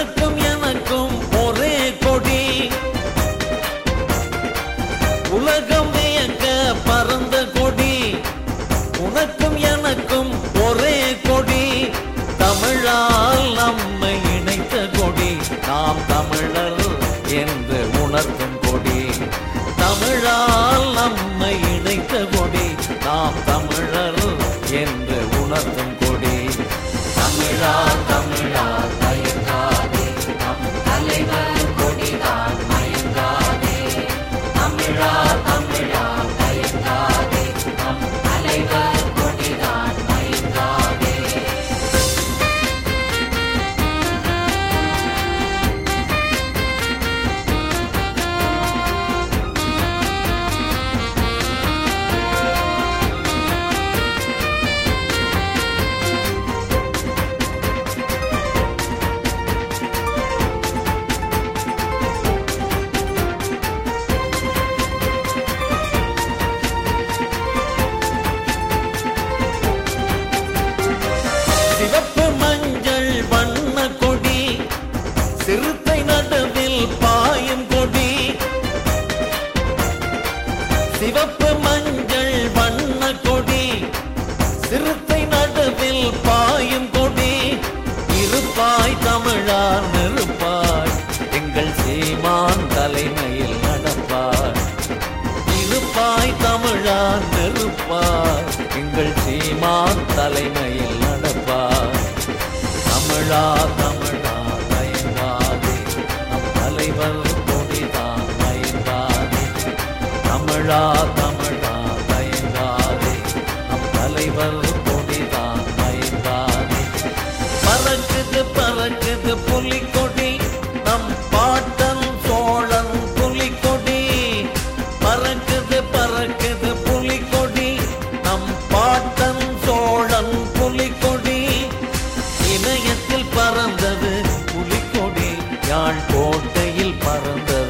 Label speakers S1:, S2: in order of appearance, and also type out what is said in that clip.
S1: உனக்கும் எனக்கும் ஒரே கொடி உலகம் வியக்க பறந்த கொடி உனக்கும் எனக்கும் ஒரே கொடி தமிழால் நம்மை இணைத்த கொடி நாம் தமிழர் என்று உணர்த்தும் கொடி தமிழால் நம்மை இணைத்த கொடி நாம் தமிழர் என்று உணர்த்தும் கொடி தமிழா தமிழா தயங்காதே நம் தலைவர் கொடிதான் மயங்காதே தமிழா தமிழா தயங்காதே நம் தலைவர் கொடிதான் மயங்காதே சிவப்பு மஞ்சள் வண்ண கொடி சிறுத்தை நடுவில் பாயும் கொடி சிவப்பு மஞ்சள் வண்ண கொடி சிறுத்தை நடுவில் பாயும் கொடி இருப்பாய் தமிழா நெருப்பாய் எங்கள் சீமான் தலைமையில் நடப்பாய் இருப்பாய் தமிழா நெருப்பாய் எங்கள் சீமான் தலைமையில் நடப்பாய் தமிழா தமிழா தயங்காதே நம் தலைவர் கொடிதான் மயங்காதே தமிழா தமிழா தயங்காதே நம் தலைவர் கொடிதான் மயங்காதே பறக்குது பறக்குது புலிக்கொடி நம் பாட்டன் சோழன் புலிக்கொடி பறக்குது பறக்குது புலிக்கொடி நம் பாட்டன் சோழன் புலிக்கொடி இமயத்தில் பறந்தது புலிக்கொடி யாழ் கோட்டையில் பறந்தது